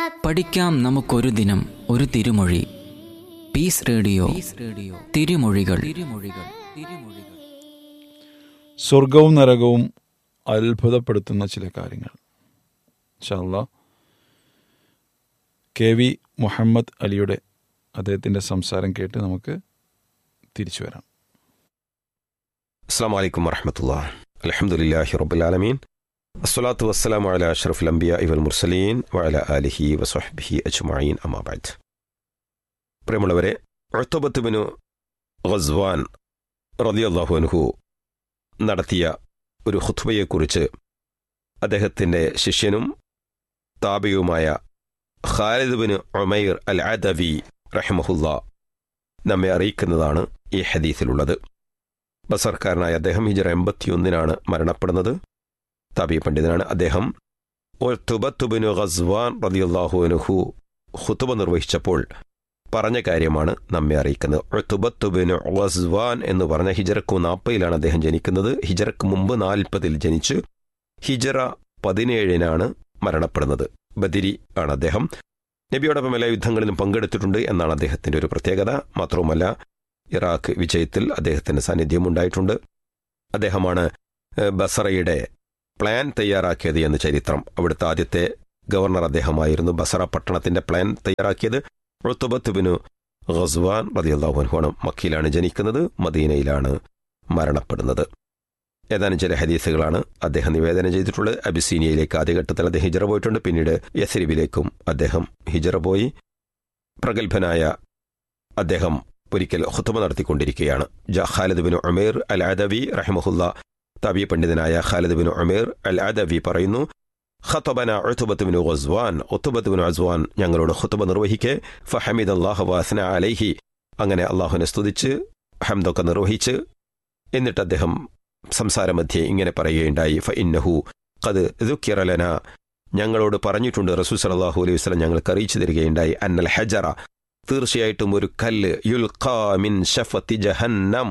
പഠിക്കാം നമുക്കൊരു ദിനം ഒരു തിരുമൊഴി പീസ് റേഡിയോ റേഡിയോ തിരുമൊഴികൾ തിരുമൊഴികൾ തിരുമൊഴികൾ സ്വർഗവും നരകവും അത്ഭുതപ്പെടുത്തുന്ന ചില കാര്യങ്ങൾ ഇൻഷാല്ല കെ വി മുഹമ്മദ് അലിയുടെ അദ്ദേഹത്തിൻ്റെ സംസാരം കേട്ട് നമുക്ക് തിരിച്ചു വരാം السلام عليكم ورحمة الله الحمد لله رب العالمين الصلاة والسلام على أشرف الأنبياء والمرسلين وعلى آله وصحبه أجمعين أما بعد പ്രിയമുള്ളവരെ ഉഴത്തുബത്തുബിനു ഗസ്വാൻ റതിയല്ലാഹു അൻഹു നടത്തിയ ഒരു ഹുത്ബയെക്കുറിച്ച് അദ്ദേഹത്തിൻ്റെ ശിഷ്യനും താപിയുമായ Khalid bin Umair al Adawi റഹ്മഹുല്ല നമ്മെ അറിയിക്കുന്നതാണ് ഈ ഹദീസിലുള്ളത് ബസർക്കാരനായ അദ്ദേഹം ഹിജറ എൺപത്തിയൊന്നിനാണ് മരണപ്പെടുന്നത് താബി പണ്ഡിതനാണ് അദ്ദേഹം തുബത്തുബിനു ഖസ്വാൻ റതിയുല്ലാഹുനുഹു ഹുത്തുബ നിർവഹിച്ചപ്പോൾ പറഞ്ഞ കാര്യമാണ് നമ്മെ അറിയിക്കുന്നത് തുബത്തുബിനു ഖസ്വാൻ എന്ന് പറഞ്ഞ ഹിജറക്ക് നാൽപ്പതിലാണ് അദ്ദേഹം ജനിക്കുന്നത് ഹിജറക്ക് മുമ്പ് നാൽപ്പതിൽ ജനിച്ച് ഹിജറ പതിനേഴിനാണ് മരണപ്പെടുന്നത് ബദിരി ആണ് അദ്ദേഹം നബിയോടൊപ്പം എല്ലാ യുദ്ധങ്ങളിലും പങ്കെടുത്തിട്ടുണ്ട് എന്നാണ് അദ്ദേഹത്തിന്റെ ഒരു പ്രത്യേകത മാത്രവുമല്ല ഇറാഖ് വിജയത്തിൽ അദ്ദേഹത്തിന് സാന്നിധ്യം ഉണ്ടായിട്ടുണ്ട് അദ്ദേഹമാണ് ഏഹ്, ബസറയുടെ പ്ലാൻ തയ്യാറാക്കിയത് എന്ന് ചരിത്രം അവിടുത്തെ ആദ്യത്തെ ഗവർണർ അദ്ദേഹമായിരുന്നു ബസറ പട്ടണത്തിന്റെ പ്ലാൻ തയ്യാറാക്കിയത് ഋത്തുബത്തുബിനു ഖസ്വാൻ റതിയുള്ളാഹുൻഹുവാണ് മക്കയിലാണ് ജനിക്കുന്നത് മദീനയിലാണ് മരണപ്പെടുന്നത് ഏതാനും ചില ഹദീസുകളാണ് അദ്ദേഹം നിവേദനം ചെയ്തിട്ടുള്ളത് അബിസീനിയയിലേക്ക് ആദ്യഘട്ടത്തിൽ അദ്ദേഹം ഹിജറ പോയിട്ടുണ്ട് പിന്നീട് യസരിബിലേക്കും അദ്ദേഹം ഹിജറ പോയി പ്രഗത്ഭനായ അദ്ദേഹം ഒരിക്കൽ ഹുത്തുമ നടത്തിക്കൊണ്ടിരിക്കുകയാണ് ജ Khalid bin Umair al Adawi റഹിമഹുല്ല തബി പണ്ഡിതനായ Khalid bin Umair al Adawi പറയുന്നു ഖത്തബന Utbah bin Ghazwan Utbah bin Ghazwan ഞങ്ങളോട് ഖുത്തുബ നിർവഹിക്കെ ഫഹമിദ് അള്ളാഹു വാസന അലൈഹി അങ്ങനെ അള്ളാഹുവിനെ സ്തുതിച്ച് ഹംദൊക്കെ നിർവഹിച്ച് എന്നിട്ട് അദ്ദേഹം സംസാരമധ്യേ ഇങ്ങനെ പറയുകയുണ്ടായി ഫ ഇന്നഹു ഖദ് ദുഃഖിറലന ഞങ്ങളോട് പറഞ്ഞിട്ടുണ്ട് റസൂൽ സല്ലല്ലാഹു അലൈഹി വസല്ലം ഞങ്ങൾക്ക് അറിയിച്ചു തരികയുണ്ടായി അന്നൽ ഹജറ തീർച്ചയായിട്ടും ഒരു കല്ല് യുൽഖാ മിൻ ഷഫത്തി ജഹന്നം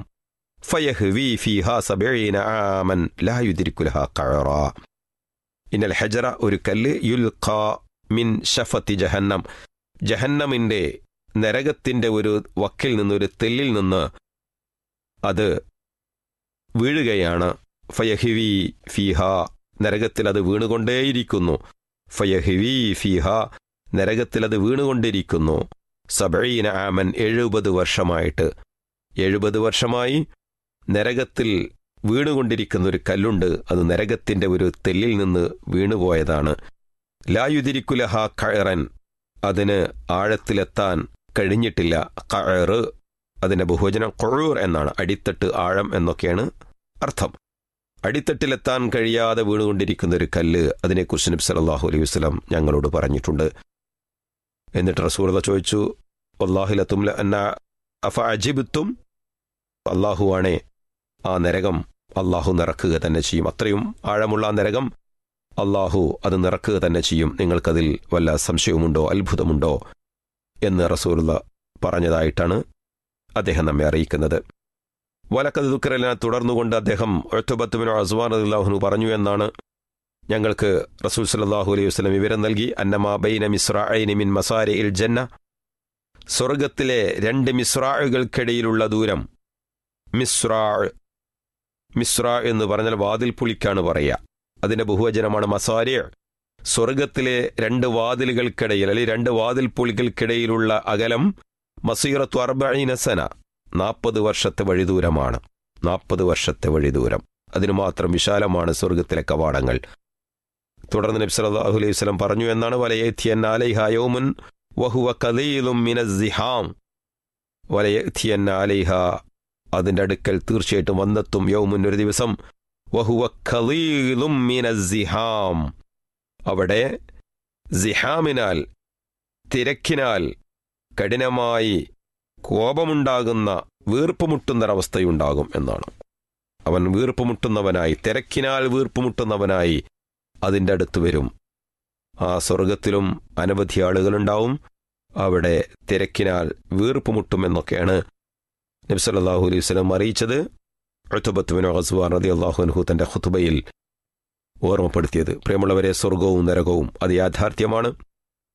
ഫയഹ്വി ഫീഹാ സബഈന ആമൻ ലാ യുദ്രിക്കു ലഹാ ഖഅറ ഇന്നൽ ഹജറ ഒരു കല്ല് യുൽഖാ മിൻ ഷഫത്തി ജഹന്നം ജഹന്നമിന്റെ നരകത്തിന്റെ ഒരു വക്കിൽ നിന്ന് ഒരു തെല്ലിൽ നിന്ന് അത് വീഴുകയാണ് ഫയഹിവി ഫീഹ നരകത്തിൽ അത് വീണുകൊണ്ടേയിരിക്കുന്നു ഫയഹിവി ഫീഹ നരകത്തിൽ അത് വീണുകൊണ്ടിരിക്കുന്നു സബഴീന ആമൻ എഴുപത് വർഷമായിട്ട് എഴുപത് വർഷമായി നരകത്തിൽ വീണുകൊണ്ടിരിക്കുന്ന ഒരു കല്ലുണ്ട് അത് നരകത്തിന്റെ ഒരു തെല്ലിൽ നിന്ന് വീണുപോയതാണ് ലായുതിരിക്കുലഹ കയറൻ അതിന് ആഴത്തിലെത്താൻ കഴിഞ്ഞിട്ടില്ല കയറ് അതിന്റെ ബഹുവചനം കൊഴൂർ എന്നാണ് അടിത്തട്ട് ആഴം എന്നൊക്കെയാണ് അർത്ഥം അടിത്തട്ടിലെത്താൻ കഴിയാതെ വീണുകൊണ്ടിരിക്കുന്ന ഒരു കല്ല് അതിനെക്കുറിച്ച് നബി സല്ലല്ലാഹു അലൈഹി വസല്ലം ഞങ്ങളോട് പറഞ്ഞിട്ടുണ്ട് എന്നിട്ട് റസൂർദ ചോദിച്ചു അള്ളാഹിലത്തും അന്ന അഫ അജിബുത്തും അള്ളാഹുവാണേ ആ നരകം അള്ളാഹു നിറക്കുക തന്നെ ചെയ്യും അത്രയും ആഴമുള്ള ആ നരകം അള്ളാഹു അത് നിറക്കുക തന്നെ ചെയ്യും നിങ്ങൾക്കതിൽ വല്ല സംശയവുമുണ്ടോ അത്ഭുതമുണ്ടോ എന്ന് റസൂലുള്ള പറഞ്ഞതായിട്ടാണ് അദ്ദേഹം നമ്മെ അറിയിക്കുന്നത് വലക്കത് ദുഃഖരലിനെ തുടർന്നുകൊണ്ട് അദ്ദേഹം ഒറ്റബത്തുബിനോ അസ്വാൻ അള്ളാഹുനു പറഞ്ഞു എന്നാണ് ഞങ്ങൾക്ക് റസൂൽ സല്ലല്ലാഹു അലൈഹി വസല്ലം വിവരം നൽകി അന്നമാ ബൈന മിസ്രാഇനി മിൻ മസാരി ഇൽ ജന്ന സ്വർഗത്തിലെ രണ്ട് മിസ്രാഴുകൾക്കിടയിലുള്ള ദൂരം മിസ്രാ മിസ്ര എന്ന് പറഞ്ഞാൽ വാതിൽ പുളിക്കാണ് പറയുക അതിന്റെ ബഹുവചനമാണ് മസാരിയ സ്വർഗത്തിലെ രണ്ട് വാതിലുകൾക്കിടയിൽ അല്ലെങ്കിൽ രണ്ട് വാതിൽ പുളികൾക്കിടയിലുള്ള അകലം മസീറത്തു അർബീനസന നാൽപ്പത് വർഷത്തെ വഴിദൂരമാണ് നാൽപ്പത് വർഷത്തെ വഴിദൂരം അതിനു മാത്രം വിശാലമാണ് സ്വർഗത്തിലെ കവാടങ്ങൾ തുടർന്ന് നബി സല്ലല്ലാഹു അലൈഹി വസല്ലം പറഞ്ഞു എന്നാണ് വലയേത്തിയൻ അലൈഹ യൗമുൻ വഹുവ കലീലും മിനസ്സിഹാം വലയേത്തിയൻ അലൈഹ അതിന്റെ അടുക്കൽ തീർച്ചയായിട്ടും വന്നെത്തും യൗമുൻ ഒരു ദിവസം വഹുവ ഖലീലും മിനസ്സിഹാം അവിടെ സിഹാമിനാൽ തിരക്കിനാൽ കഠിനമായി കോപമുണ്ടാകുന്ന വീർപ്പുമുട്ടുന്നൊരവസ്ഥയുണ്ടാകും എന്നാണ് അവൻ വീർപ്പുമുട്ടുന്നവനായി തിരക്കിനാൽ വീർപ്പുമുട്ടുന്നവനായി അതിൻ്റെ അടുത്ത് വരും ആ സ്വർഗത്തിലും അനവധി ആളുകളുണ്ടാവും അവിടെ തിരക്കിനാൽ വീർപ്പുമുട്ടുമെന്നൊക്കെയാണ് നബ്സല്ലാഹു അലൈഹി വസല്ലം അറിയിച്ചത് ഉത്തുബത്തുബിൻ അസ്വാർ റതി അള്ളാഹുൻഹു തന്റെ ഖുതുബയിൽ ഓർമ്മപ്പെടുത്തിയത് പ്രിയമുള്ളവരെ സ്വർഗവും നരകവും അത് യാഥാർത്ഥ്യമാണ്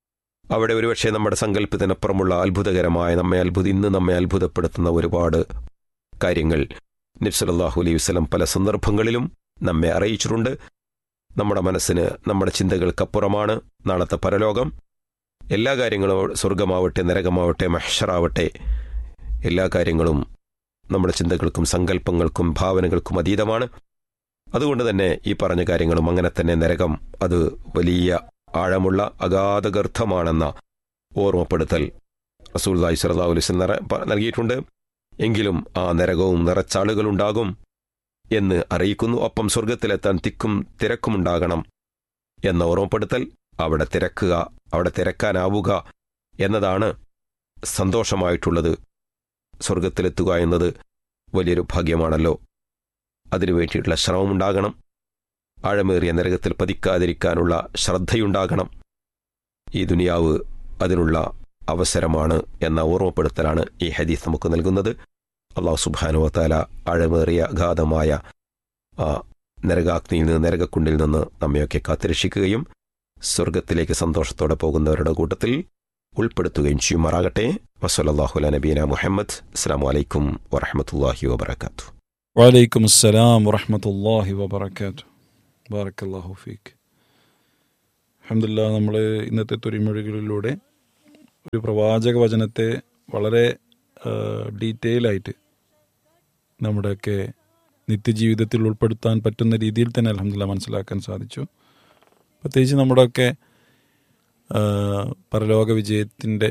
അവിടെ ഒരുപക്ഷെ നമ്മുടെ സങ്കല്പത്തിനപ്പുറമുള്ള അത്ഭുതകരമായ നമ്മെ അത്ഭുത ഇന്ന് നമ്മെ അത്ഭുതപ്പെടുത്തുന്ന ഒരുപാട് കാര്യങ്ങൾ നബ്സലല്ലാഹു അലൈഹി വസ്ലം പല സന്ദർഭങ്ങളിലും നമ്മെ അറിയിച്ചിട്ടുണ്ട് നമ്മുടെ മനസ്സിന് നമ്മുടെ ചിന്തകൾക്കപ്പുറമാണ് നാളത്തെ പരലോകം എല്ലാ കാര്യങ്ങളും സ്വർഗമാവട്ടെ നരകമാവട്ടെ മഹ്ഷറാവട്ടെ എല്ലാ കാര്യങ്ങളും നമ്മുടെ ചിന്തകൾക്കും സങ്കല്പങ്ങൾക്കും ഭാവനകൾക്കും അതീതമാണ് അതുകൊണ്ട് തന്നെ ഈ പറഞ്ഞ കാര്യങ്ങളും അങ്ങനെ തന്നെ നരകം അത് വലിയ ആഴമുള്ള അഗാധഗർഭമാണെന്ന ഓർമ്മപ്പെടുത്തൽ റസൂൽദായി സല്ലാഹു അലൈസ് നൽകിയിട്ടുണ്ട് എങ്കിലും ആ നരകവും നിറച്ചാളുകളുണ്ടാകും എന്ന് അറിയിക്കുന്നു ഒപ്പം സ്വർഗത്തിലെത്താൻ തിക്കും തിരക്കുമുണ്ടാകണം എന്ന ഓർമ്മപ്പെടുത്തൽ അവിടെ തിരക്കുക അവിടെ തിരക്കാനാവുക എന്നതാണ് സന്തോഷമായിട്ടുള്ളത് സ്വർഗത്തിലെത്തുക എന്നത് വലിയൊരു ഭാഗ്യമാണല്ലോ അതിനു വേണ്ടിയിട്ടുള്ള ശ്രമമുണ്ടാകണം ആഴമേറിയ നരകത്തിൽ പതിക്കാതിരിക്കാനുള്ള ശ്രദ്ധയുണ്ടാകണം ഈ ദുനിയാവ് അതിനുള്ള അവസരമാണ് എന്ന ഓർമ്മപ്പെടുത്തലാണ് ഈ ഹദീസ് നമുക്ക് നൽകുന്നത് അള്ളാഹു സുബാനുവത്താല ആഴമേറിയ അഗാധമായ ആ നരകാഗ്നിയിൽ നിന്ന് നരകക്കുണ്ടിൽ നിന്ന് നമ്മയൊക്കെ കാത്തുരക്ഷിക്കുകയും സ്വർഗത്തിലേക്ക് സന്തോഷത്തോടെ പോകുന്നവരുടെ കൂട്ടത്തിൽ ഉൾപ്പെടുത്തുകയും ചെയ്യുമാറാകട്ടെ വസലല്ലാഹു അല നബീന മുഹമ്മദ് അസ്സാം വലൈക്കും വറഹമത്തല്ലാഹി വബർക്കാത്തു വലൈക്കും അസ്സലാം വറഹമത്തല്ലാഹി വബർക്കാത്തു ബാറക്കല്ലാഹു ഫീക്ക് അഹമ്മദില്ല നമ്മൾ ഇന്നത്തെ തുരിമൊഴികളിലൂടെ ഒരു പ്രവാചക വചനത്തെ വളരെ ഡീറ്റെയിൽ ആയിട്ട് നമ്മുടെയൊക്കെ നിത്യജീവിതത്തിൽ ഉൾപ്പെടുത്താൻ പറ്റുന്ന രീതിയിൽ തന്നെ അലഹമില്ല മനസ്സിലാക്കാൻ സാധിച്ചു പ്രത്യേകിച്ച് നമ്മുടെയൊക്കെ ആ, പരലോക വിജയത്തിൻ്റെ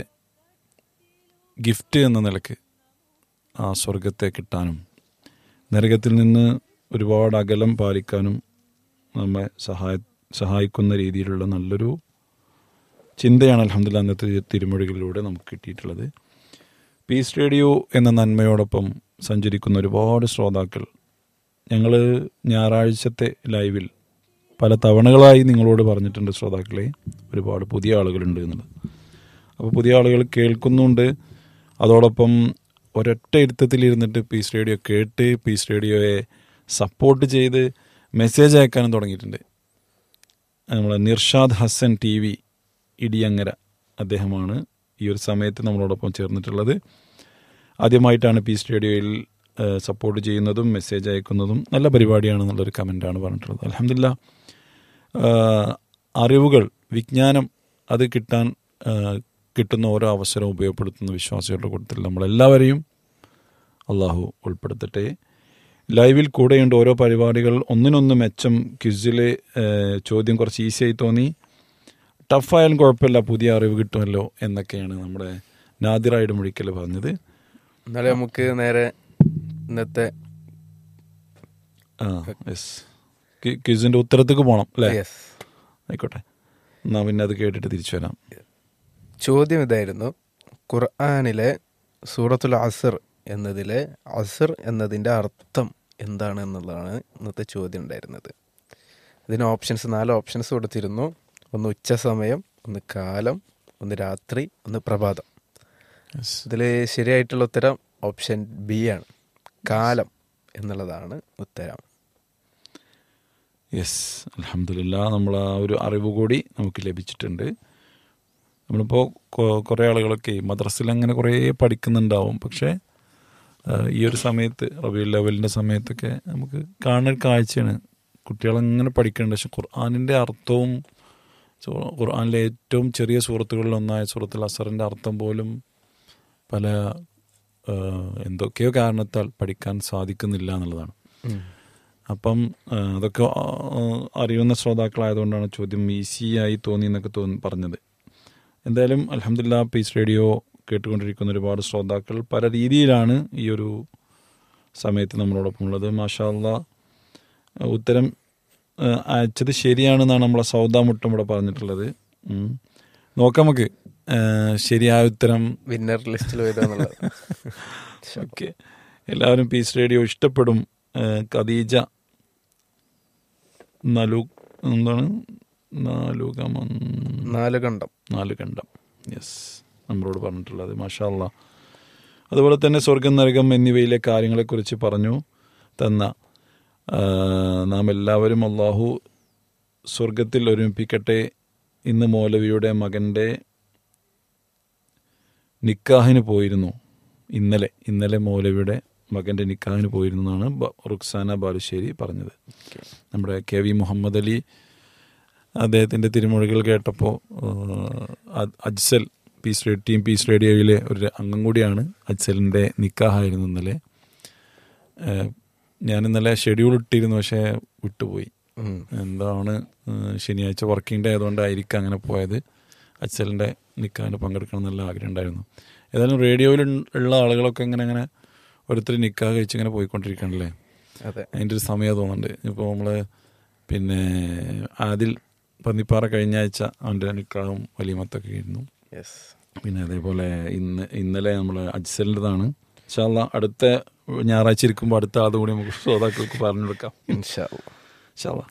ഗിഫ്റ്റ് എന്ന നിലക്ക് ആ സ്വർഗത്തെ കിട്ടാനും നരകത്തിൽ നിന്ന് ഒരുപാട് അകലം പാലിക്കാനും നമ്മെ സഹായ സഹായിക്കുന്ന രീതിയിലുള്ള നല്ലൊരു ചിന്തയാണ് അലഹമ്മദില്ല അന്നത്തെ തിരുമൊഴികളിലൂടെ നമുക്ക് കിട്ടിയിട്ടുള്ളത് പീസ് റേഡിയോ എന്ന നന്മയോടൊപ്പം സഞ്ചരിക്കുന്ന ഒരുപാട് ശ്രോതാക്കൾ ഞങ്ങൾ ഞായറാഴ്ചത്തെ ലൈവിൽ പല തവണകളായി നിങ്ങളോട് പറഞ്ഞിട്ടുണ്ട് ശ്രോതാക്കളെ ഒരുപാട് പുതിയ ആളുകളുണ്ട് എന്നുള്ളത് അപ്പോൾ പുതിയ ആളുകൾ കേൾക്കുന്നുണ്ട് അതോടൊപ്പം ഒരൊറ്റ ഇരുത്തത്തിൽ ഇരുന്നിട്ട് പീസ് റേഡിയോ കേട്ട് പീസ് റേഡിയോയെ സപ്പോർട്ട് ചെയ്ത് മെസ്സേജ് അയക്കാനും തുടങ്ങിയിട്ടുണ്ട് നമ്മളെ നിർഷാദ് ഹസൻ ടി വി ഇടിയങ്ങര അദ്ദേഹമാണ് ഈ ഒരു സമയത്ത് നമ്മളോടൊപ്പം ചേർന്നിട്ടുള്ളത് ആദ്യമായിട്ടാണ് പീസ് റേഡിയോയിൽ സപ്പോർട്ട് ചെയ്യുന്നതും മെസ്സേജ് അയക്കുന്നതും നല്ല പരിപാടിയാണെന്നുള്ളൊരു കമൻ്റാണ് പറഞ്ഞിട്ടുള്ളത് അലഹമില്ല അറിവുകൾ വിജ്ഞാനം അത് കിട്ടാൻ ആ, കിട്ടുന്ന ഓരോ അവസരവും ഉപയോഗപ്പെടുത്തുന്ന വിശ്വാസികളുടെ കൂട്ടത്തിൽ നമ്മളെല്ലാവരെയും അള്ളാഹു ഉൾപ്പെടുത്തട്ടെ ലൈവിൽ കൂടെയുണ്ട് ഓരോ പരിപാടികൾ ഒന്നിനൊന്ന് മെച്ചം ക്വിസിലെ ചോദ്യം കുറച്ച് ഈസിയായി തോന്നി ടഫായാലും കുഴപ്പമില്ല പുതിയ അറിവ് കിട്ടുമല്ലോ എന്നൊക്കെയാണ് നമ്മുടെ നാദിറായിട്ട് മുഴിക്കൽ പറഞ്ഞത് എന്നാലും നമുക്ക് നേരെ ഇന്നത്തെ ആ യെസ് ക്വിസിൻ്റെ ഉത്തരത്തേക്ക് പോകണം അല്ലേ യെസ് ആയിക്കോട്ടെ എന്നാൽ പിന്നെ അത് കേട്ടിട്ട് തിരിച്ചു വരാം ചോദ്യം ഇതായിരുന്നു ഖുർആാനിലെ സൂറത്തുൽ അസർ എന്നതിലെ അസർ എന്നതിൻ്റെ അർത്ഥം എന്താണ് എന്നുള്ളതാണ് ഇന്നത്തെ ചോദ്യം ഉണ്ടായിരുന്നത് ഇതിന് ഓപ്ഷൻസ് നാല് ഓപ്ഷൻസ് കൊടുത്തിരുന്നു ഒന്ന് ഉച്ച സമയം ഒന്ന് കാലം ഒന്ന് രാത്രി ഒന്ന് പ്രഭാതം യെസ് ഇതിൽ ശരിയായിട്ടുള്ള ഉത്തരം ഓപ്ഷൻ ബി ആണ് കാലം എന്നുള്ളതാണ് ഉത്തരം യെസ് അലഹമില്ല നമ്മൾ ആ ഒരു അറിവ് കൂടി നമുക്ക് ലഭിച്ചിട്ടുണ്ട് നമ്മളിപ്പോൾ കുറേ ആളുകളൊക്കെ മദ്രസയിൽ അങ്ങനെ കുറേ പഠിക്കുന്നുണ്ടാവും പക്ഷേ ആ, ഈ ഒരു സമയത്ത് റബി ലെവലിൻ്റെ സമയത്തൊക്കെ നമുക്ക് കാണുന്ന ഒരു കാഴ്ചയാണ് കുട്ടികളങ്ങനെ പഠിക്കുന്നുണ്ട് പക്ഷെ ഖുർആാനിൻ്റെ അർത്ഥവും സൂ- ഖുർആാനിലെ ഏറ്റവും ചെറിയ സുഹൃത്തുക്കളിലൊന്നായ സൂറത്തുൽ അസറിൻ്റെ അർത്ഥം പോലും പല ആ, എന്തൊക്കെയോ കാരണത്താൽ പഠിക്കാൻ സാധിക്കുന്നില്ല എന്നുള്ളതാണ് അപ്പം ആ, അതൊക്കെ ആ, അറിയുന്ന ശ്രോതാക്കളായതുകൊണ്ടാണ് ചോദ്യം ഈസിയായി തോന്നി എന്നൊക്കെ തോന്നി പറഞ്ഞത് എന്തായാലും അലഹമില്ല പീസ് റേഡിയോ കേട്ടുകൊണ്ടിരിക്കുന്ന ഒരുപാട് ശ്രോതാക്കൾ പല രീതിയിലാണ് ഈ ഒരു സമയത്ത് നമ്മളോടൊപ്പം ഉള്ളത് മാഷാ അല്ലാ ഉത്തരം ആ, അയച്ചത് ശരിയാണെന്നാണ് നമ്മളെ സൗദ മുട്ടം ഇവിടെ പറഞ്ഞിട്ടുള്ളത് ഉം. നോക്കാം നമുക്ക് ആ, ശരിയായ ഉത്തരം വിന്നർ ലിസ്റ്റിൽ വരിക എന്നുള്ളത് ഓക്കെ എല്ലാവരും പീസ് റേഡിയോ ഇഷ്ടപ്പെടും ആ, ഖദീജ നലു എന്താണ് നാലുകമ നാല് കണ്ടം നാല് കണ്ടം യെസ് നമ്മളോട് പറഞ്ഞിട്ടുള്ളത് മാഷാ അല്ലാ അതുപോലെ തന്നെ സ്വർഗം നരകം എന്നിവയിലെ കാര്യങ്ങളെക്കുറിച്ച് പറഞ്ഞു തന്ന ആ, നാം എല്ലാവരും അള്ളാഹു സ്വർഗത്തിൽ ഒരുമിപ്പിക്കട്ടെ ഇന്ന് മൗലവിയുടെ മകൻ്റെ നിക്കാഹിന് പോയിരുന്നു ഇന്നലെ ഇന്നലെ മൗലവിയുടെ മകൻ്റെ നിക്കാഹിന് പോയിരുന്നു എന്നാണ് ബ- റുക്സാന ബാലുശ്ശേരി പറഞ്ഞത് നമ്മുടെ കെ വി മുഹമ്മദ് അലി അദ്ദേഹത്തിൻ്റെ തിരുമൊഴികൾ കേട്ടപ്പോൾ Ajsal peace radio team peace റേഡിയോയിലെ ഒരു അംഗം കൂടിയാണ് അജ്സലിൻ്റെ നിക്കാഹായിരുന്നു ഇന്നലെ ഏഹ്, ഞാൻ ഇന്നലെ ഷെഡ്യൂൾ ഇട്ടിരുന്നു പക്ഷേ വിട്ടുപോയി ഉം. എന്താണ് ഏഹ്, ശനിയാഴ്ച വർക്കിംഗ് ഡേ ആയതുകൊണ്ടായിരിക്കും അങ്ങനെ പോയത് അച്ഛലിൻ്റെ നിൽക്കാൻ പങ്കെടുക്കണം എന്നുള്ള ആഗ്രഹം ഉണ്ടായിരുന്നു ഏതായാലും റേഡിയോയിൽ ഉള്ള ആളുകളൊക്കെ ഇങ്ങനെ അങ്ങനെ ഓരോരുത്തർ നിക്കാഹ് കഴിച്ച് ഇങ്ങനെ പോയിക്കൊണ്ടിരിക്കണല്ലേ അതെ അതിൻ്റെ ഒരു സമയം തോന്നുന്നുണ്ട് ഇപ്പോൾ നമ്മൾ പിന്നെ ആദിൽ പന്നിപ്പാറ കഴിഞ്ഞ ആഴ്ച അവൻ്റെ നിക്കാഹും വലിയമത്തൊക്കെ ആയിരുന്നു യെസ് പിന്നെ അതേപോലെ ഇന്ന് ഇന്നലെ നമ്മൾ അജ്സലിൻ്റെതാണ് ഇൻഷാല്ല അടുത്ത ഞായറാഴ്ച ഇരിക്കുമ്പോൾ അടുത്ത ആളും കൂടി നമുക്ക് ശ്രോതാക്കൾക്ക് പറഞ്ഞു കൊടുക്കാം ഇൻഷാ അല്ലാ. ഇൻഷാല്ലാ.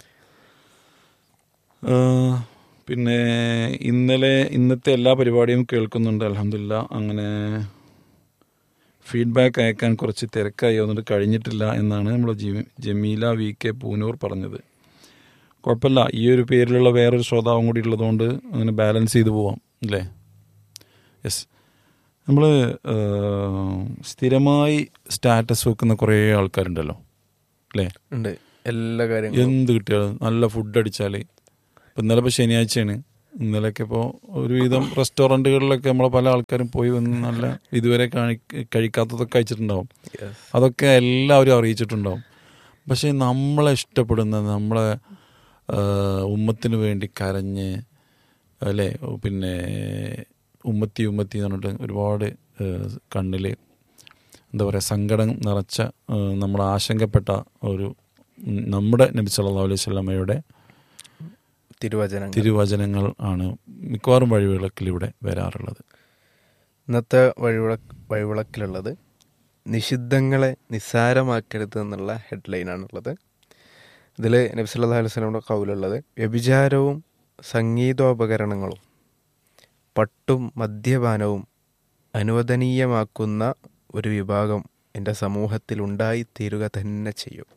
ആ, പിന്നെ ഇന്നലെ ഇന്നത്തെ എല്ലാ പരിപാടിയും കേൾക്കുന്നുണ്ട് അലഹമില്ല അങ്ങനെ ഫീഡ്ബാക്ക് അയക്കാൻ കുറച്ച് തിരക്കായി വന്നിട്ട് കഴിഞ്ഞിട്ടില്ല എന്നാണ് നമ്മൾ ജമീല വി കെ പൂനൂർ പറഞ്ഞത് കുഴപ്പമില്ല ഈ ഒരു പേരിലുള്ള വേറൊരു ശ്രോതാവും കൂടി ഉള്ളതുകൊണ്ട് അങ്ങനെ ബാലൻസ് ചെയ്തു പോവാം അല്ലേ യെസ് നമ്മൾ സ്ഥിരമായി സ്റ്റാറ്റസ് വെക്കുന്ന കുറേ ആൾക്കാരുണ്ടല്ലോ അല്ലേ ഉണ്ട് എല്ലാ കാര്യങ്ങളും എന്ത് കിട്ടിയാലും നല്ല ഫുഡ് അടിച്ചാൽ ഇപ്പം ഇന്നലെ ഇപ്പോൾ ശനിയാഴ്ചയാണ് ഇന്നലെയൊക്കെ ഇപ്പോൾ ഒരുവിധം റെസ്റ്റോറൻറ്റുകളിലൊക്കെ നമ്മളെ പല ആൾക്കാരും പോയി വന്ന് നല്ല ഇതുവരെ കാണി- കഴിക്കാത്തതൊക്കെ കഴിച്ചിട്ടുണ്ടാവും Yes. അതൊക്കെ എല്ലാവരും അറിയിച്ചിട്ടുണ്ടാവും പക്ഷേ നമ്മളെ ഇഷ്ടപ്പെടുന്ന നമ്മളെ ആ, ഉമ്മത്തിന് വേണ്ടി കരഞ്ഞ് അല്ലേ പിന്നെ ഉമ്മത്തി ഉമ്മത്തി എന്ന് പറഞ്ഞിട്ട് ഒരുപാട് കണ്ണിൽ എന്താ പറയുക സങ്കടം നിറച്ച ആ, നമ്മൾ ആശങ്കപ്പെട്ട ഒരു ഉം, നമ്മുടെ നബി സല്ലല്ലാഹു അലൈഹി സ്വലമയുടെ തിരുവചനങ്ങൾ തിരുവചനങ്ങൾ ആണ് മിക്കവാറും വഴിവിളക്കിലൂടെ വരാറുള്ളത് ഇന്നത്തെ വഴിവിള വഴിവിളക്കിലുള്ളത് നിഷിദ്ധങ്ങളെ നിസ്സാരമാക്കരുത് എന്നുള്ള ഹെഡ്ലൈനാണുള്ളത് ഇതിൽ നബി സല്ലല്ലാഹു അലൈഹി വസല്ലമയുടെ കൗലുള്ളത് വ്യഭിചാരവും സംഗീതോപകരണങ്ങളും പട്ടും മദ്യപാനവും അനുവദനീയമാക്കുന്ന ഒരു വിഭാഗം എൻ്റെ സമൂഹത്തിൽ ഉണ്ടായിത്തീരുക തന്നെ ചെയ്യും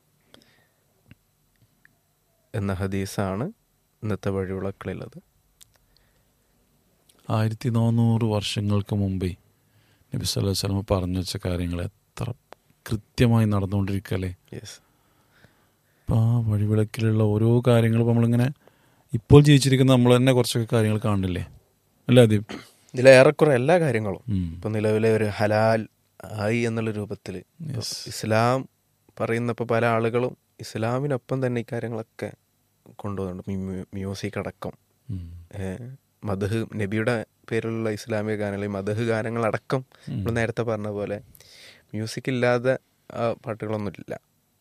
എന്ന ഹദീസാണ് ഇന്നത്തെ വഴിവിളക്കിലുള്ളത് ആയിരത്തി നാനൂറ് വർഷങ്ങൾക്ക് മുമ്പേ നബി സല്ലല്ലാഹു അലൈഹി വസല്ലമ പറഞ്ഞു വെച്ച കാര്യങ്ങൾ എത്ര കൃത്യമായി നടന്നുകൊണ്ടിരിക്കുകയല്ലേ യെസ് അപ്പോൾ ആ വഴിവിളക്കിലുള്ള ഓരോ കാര്യങ്ങളും നമ്മളിങ്ങനെ ഇപ്പോൾ ജീവിച്ചിരിക്കുന്ന നമ്മൾ തന്നെ കുറച്ചൊക്കെ കാര്യങ്ങൾ കാണില്ലേ അല്ലേ അദീപ് ഇതിലേറെക്കുറെ എല്ലാ കാര്യങ്ങളും ഉം. ഇപ്പൊ നിലവിലെ ഒരു ഹലാൽ ആയി എന്നുള്ള രൂപത്തിൽ Yes. ഇസ്ലാം പറയുന്ന ഇപ്പൊ പല ആളുകളും ഇസ്ലാമിനൊപ്പം തന്നെ ഈ കാര്യങ്ങളൊക്കെ കൊണ്ടുപോകുന്നുണ്ട് മ്യൂ- മ്യൂസിക് അടക്കം ഉം. ഏഹ് മദഹ് നബിയുടെ പേരിലുള്ള ഇസ്ലാമിക ഗാനങ്ങൾ ഈ മദഹ് ഗാനങ്ങളടക്കം നമ്മൾ നേരത്തെ പറഞ്ഞ പോലെ മ്യൂസിക് ഇല്ലാതെ ആ പാട്ടുകളൊന്നുമില്ല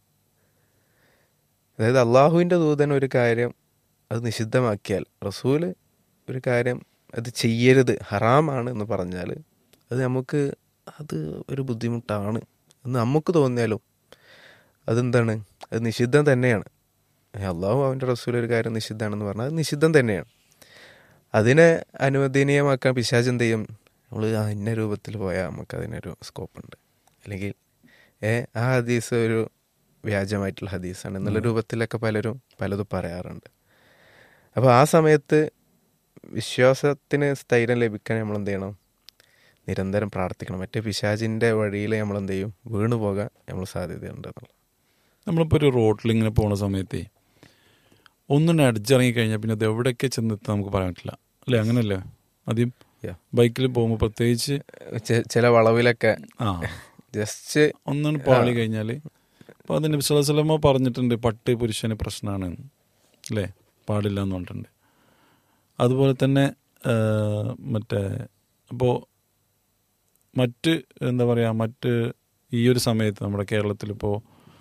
അതായത് അള്ളാഹുവിൻ്റെ ദൂതൻ ഒരു കാര്യം അത് നിഷിദ്ധമാക്കിയാൽ റസൂല് ഒരു കാര്യം അത് ചെയ്യരുത് ഹറാമാണ് എന്ന് പറഞ്ഞാൽ അത് നമുക്ക് അത് ഒരു ബുദ്ധിമുട്ടാണ് എന്ന് നമുക്ക് തോന്നിയാലും അതെന്താണ് അത് നിഷിദ്ധം തന്നെയാണ് ഏ, അള്ളാഹു അവൻ്റെ റസൂൽ ഒരു കാര്യം നിഷിദ്ധമാണെന്ന് പറഞ്ഞാൽ അത് നിഷിദ്ധം തന്നെയാണ് അതിനെ അനുവദനീയമാക്കാൻ പിശാച് എന്ത് ചെയ്യും നമ്മൾ ആ ഇന്ന രൂപത്തിൽ പോയാൽ നമുക്ക് അതിനൊരു സ്കോപ്പ് ഉണ്ട് അല്ലെങ്കിൽ ഏ ആ ഹദീസ് ഒരു വ്യാജമായിട്ടുള്ള ഹദീസാണ് എന്നുള്ള രൂപത്തിലൊക്കെ പലരും പലതും പറയാറുണ്ട് അപ്പോൾ ആ സമയത്ത് വിശ്വാസത്തിന് സ്ഥൈര്യം ലഭിക്കാൻ നമ്മൾ എന്ത് ചെയ്യണം നിരന്തരം പ്രാർത്ഥിക്കണം മറ്റേ പിശാചിൻ്റെ വഴിയിൽ നമ്മൾ എന്ത് ചെയ്യും വീണു പോകാൻ നമ്മൾ സാധ്യതയുണ്ട് എന്നുള്ളത് നമ്മളിപ്പോൾ ഒരു റോട്ടിൽ ഇങ്ങനെ പോണ സമയത്തേ ഒന്നും അടിച്ചിറങ്ങി കഴിഞ്ഞാൽ പിന്നെ അത് എവിടെയൊക്കെ ചെന്നെത്താൻ നമുക്ക് പറയാൻ പറ്റില്ല അല്ലേ അങ്ങനല്ലേ ആദ്യം Yeah. ബൈക്കിൽ പോകുമ്പോൾ പ്രത്യേകിച്ച് ചെ- ചില വളവിലൊക്കെ ആ ജസ്റ്റ് ഒന്നാണ് പാളി കഴിഞ്ഞാൽ അപ്പോൾ അത് നബി സ്വല്ലല്ലാഹു അലൈഹി വസല്ലമ പറഞ്ഞിട്ടുണ്ട് പട്ട് പുരുഷന് പ്രശ്നമാണ് അല്ലേ പാടില്ല എന്ന് പറഞ്ഞിട്ടുണ്ട് അതുപോലെ തന്നെ ആ, മറ്റേ അപ്പോൾ മറ്റ് എന്താ പറയുക മറ്റ് ഈ ഒരു സമയത്ത് നമ്മുടെ കേരളത്തിലിപ്പോൾ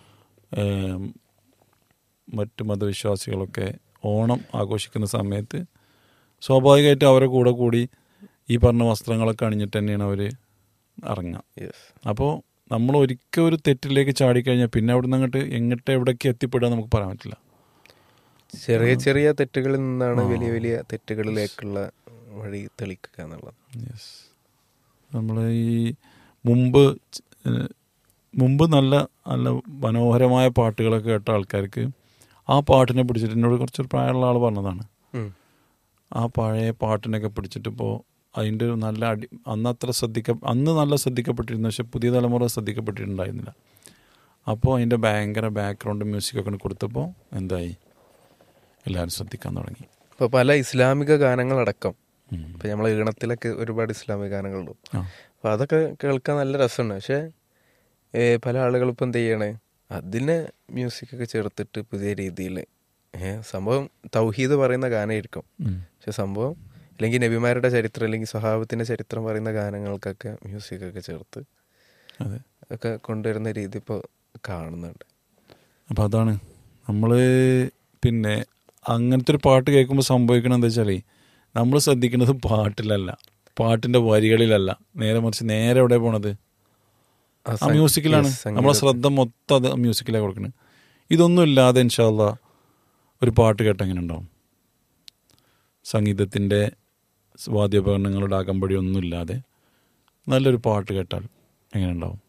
മറ്റ് മതവിശ്വാസികളൊക്കെ ഓണം ആഘോഷിക്കുന്ന സമയത്ത് സ്വാഭാവികമായിട്ട് അവരെ കൂടെ കൂടി ഈ പറഞ്ഞ വസ്ത്രങ്ങളൊക്കെ അണിഞ്ഞിട്ട് തന്നെയാണ് അവർ ഇറങ്ങുക യെസ് അപ്പോൾ നമ്മൾ ഒരിക്കൽ ഒരു തെറ്റിലേക്ക് ചാടിക്കഴിഞ്ഞാൽ പിന്നെ അവിടെ നിന്ന് അങ്ങോട്ട് എങ്ങോട്ട് എവിടേക്ക് എത്തിപ്പെടുക നമുക്ക് പറയാൻ പറ്റില്ല ചെറിയ ചെറിയ തെറ്റുകളിൽ നിന്നാണ് വലിയ വലിയ തെറ്റുകളിലേക്കുള്ള വഴി തെളിക്കുക എന്നുള്ളത് യെസ് നമ്മൾ ഈ മുമ്പ് ച- ഏഹ് മുമ്പ് നല്ല നല്ല മനോഹരമായ പാട്ടുകളൊക്കെ കേട്ട ആൾക്കാർക്ക് ആ പാട്ടിനെ പിടിച്ചിട്ട് എന്നോട് കുറച്ചൊരു പ്രായമുള്ള ആൾ പറഞ്ഞതാണ് ഉം. ആ പഴയ പാട്ടിനൊക്കെ പിടിച്ചിട്ട് ഇപ്പോൾ അതിൻ്റെ ഒരു നല്ല അടി അന്ന് അത്ര ശ്രദ്ധിക്ക അന്ന് നല്ല ശ്രദ്ധിക്കപ്പെട്ടിരുന്നു പക്ഷെ പുതിയ തലമുറ ശ്രദ്ധിക്കപ്പെട്ടിട്ടുണ്ടായിരുന്നില്ല അപ്പോൾ അതിൻ്റെ ഭയങ്കര ബാക്ക്ഗ്രൗണ്ട് മ്യൂസിക്കൊക്കെ കൊടുത്തപ്പോൾ എന്തായി എല്ലാവരും ശ്രദ്ധിക്കാൻ തുടങ്ങി ഇപ്പോൾ പല ഇസ്ലാമിക ഗാനങ്ങളടക്കം ഉം. ഇപ്പം നമ്മളെ ഈണത്തിലൊക്കെ ഒരുപാട് ഇസ്ലാമിക ഗാനങ്ങളുണ്ട് ആ. അപ്പോൾ അതൊക്കെ കേൾക്കാൻ നല്ല രസമാണ് പക്ഷേ ഏ, പല ആളുകളും ഇപ്പം എന്ത് ചെയ്യണേ അതിനെ മ്യൂസിക്കൊക്കെ ചേർത്തിട്ട് പുതിയ രീതിയിൽ സംഭവം തൗഹീദ് പറയുന്ന ഗാനമായിരിക്കും ഉം. പക്ഷെ സംഭവം അല്ലെങ്കിൽ നബിമാരുടെ ചരിത്രം അല്ലെങ്കിൽ സ്വഭാവത്തിൻ്റെ ചരിത്രം പറയുന്ന ഗാനങ്ങൾക്കൊക്കെ മ്യൂസിക്കൊക്കെ ചേർത്ത് അതെ ഒക്കെ കൊണ്ടുവരുന്ന രീതി ഇപ്പോൾ കാണുന്നുണ്ട് അപ്പം അതാണ് നമ്മൾ പിന്നെ അങ്ങനത്തെ ഒരു പാട്ട് കേൾക്കുമ്പോൾ സംഭവിക്കണം എന്താ വെച്ചാൽ നമ്മൾ ശ്രദ്ധിക്കുന്നത് പാട്ടിലല്ല പാട്ടിൻ്റെ വരികളിലല്ല നേരെ മറിച്ച് നേരെ എവിടെ പോണത് ആ ആ സം- മ്യൂസിക്കിലാണ് yes, സംഗീതം. നമ്മളെ ശ്രദ്ധ മൊത്തം അത് മ്യൂസിക്കിലാണ് കൊടുക്കുന്നത് ഇതൊന്നും ഇല്ലാതെ ഇൻഷാല്ല ഒരു പാട്ട് കേട്ട എങ്ങനെ ഉണ്ടാവും സംഗീതത്തിൻ്റെ വാദ്യോപകരണങ്ങളുടെ അകമ്പടി ഒന്നും ഇല്ലാതെ നല്ലൊരു പാട്ട് കേട്ടാൽ എങ്ങനെ ഉണ്ടാവും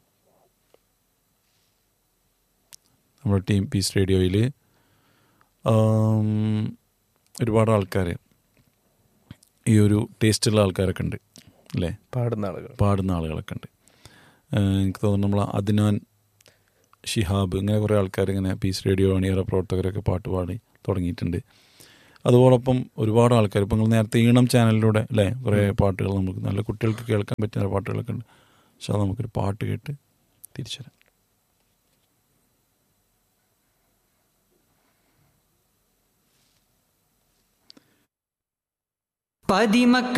നമ്മുടെ ടീം പീസ് റേഡിയോയിൽ ഒരുപാട് ആൾക്കാർ ഈ ഒരു ടേസ്റ്റുള്ള ആൾക്കാരൊക്കെ ഉണ്ട് അല്ലേ പാടുന്ന ആളുകൾ പാടുന്ന ആളുകളൊക്കെ ഉണ്ട് ഏഹ് എനിക്ക് തോന്നുന്നു നമ്മൾ അദ്നാൻ ഷിഹാബ് ഇങ്ങനെ കുറേ ആൾക്കാർ ഇങ്ങനെ പീസ് റേഡിയോ അണിയറ പ്രവർത്തകരൊക്കെ പാട്ട് പാടി തുടങ്ങിയിട്ടുണ്ട് അതോടൊപ്പം ഒരുപാട് ആൾക്കാർ ഇപ്പം നിങ്ങൾ നേരത്തെ ഈണം ചാനലിലൂടെ അല്ലേ കുറേ പാട്ടുകൾ നമുക്ക് നല്ല കുട്ടികൾക്ക് കേൾക്കാൻ പറ്റുന്ന പാട്ടുകളൊക്കെ ഉണ്ട് പക്ഷെ അത് നമുക്കൊരു പാട്ട് കേട്ട് തിരിച്ചു തരാം പതിമക്ക